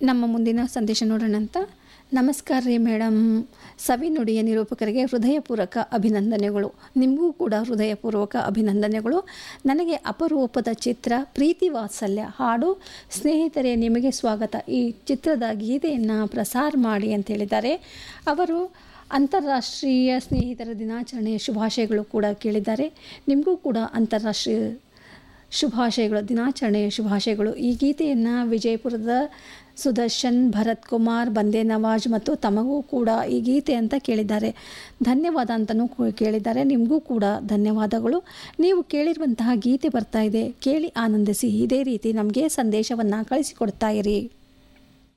ನಮ್ಮ ಮುಂದಿನ ಸಂದೇಶ ನೋಡೋಣ ಅಂತ ನಮಸ್ಕಾರ ರೀ ಮೇಡಮ್ ಸವಿ ನುಡಿಯ ನಿರೂಪಕರಿಗೆ ಹೃದಯಪೂರ್ವಕ ಅಭಿನಂದನೆಗಳು ನಿಮಗೂ ಕೂಡ ಹೃದಯಪೂರ್ವಕ ಅಭಿನಂದನೆಗಳು ನನಗೆ ಅಪರೂಪದ ಚಿತ್ರ ಪ್ರೀತಿ ವಾತ್ಸಲ್ಯ ಹಾಡು ಸ್ನೇಹಿತರೆ ನಿಮಗೆ ಸ್ವಾಗತ ಈ ಚಿತ್ರದ ಗೀತೆಯನ್ನು ಪ್ರಸಾರ ಮಾಡಿ ಅಂತ ಹೇಳಿದ್ದಾರೆ ಅವರು ಅಂತಾರಾಷ್ಟ್ರೀಯ ಸ್ನೇಹಿತರ ದಿನಾಚರಣೆಯ ಶುಭಾಶಯಗಳು ಕೂಡ ಕೇಳಿದ್ದಾರೆ ನಿಮಗೂ ಕೂಡ ಅಂತಾರಾಷ್ಟ್ರೀಯ ಶುಭಾಶಯಗಳು ದಿನಾಚರಣೆಯ ಶುಭಾಶಯಗಳು ಈ ಗೀತೆಯನ್ನು ವಿಜಯಪುರದ ಸುದರ್ಶನ್ ಭರತ್ ಕುಮಾರ್ ಬಂದೇ ನವಾಜ್ ಮತ್ತು ತಮಗೂ ಕೂಡ ಈ ಗೀತೆ ಅಂತ ಕೇಳಿದ್ದಾರೆ ಧನ್ಯವಾದ ಅಂತಲೂ ಕೂ- ಕೇಳಿದ್ದಾರೆ ನಿಮಗೂ ಕೂಡ ಧನ್ಯವಾದಗಳು ನೀವು ಕೇಳಿರುವಂತಹ ಗೀತೆ ಬರ್ತಾ ಇದೆ ಕೇಳಿ ಆನಂದಿಸಿ ಇದೇ ರೀತಿ ನಮಗೆ ಸಂದೇಶವನ್ನು ಕಳಿಸಿಕೊಡ್ತಾ ಇರಿ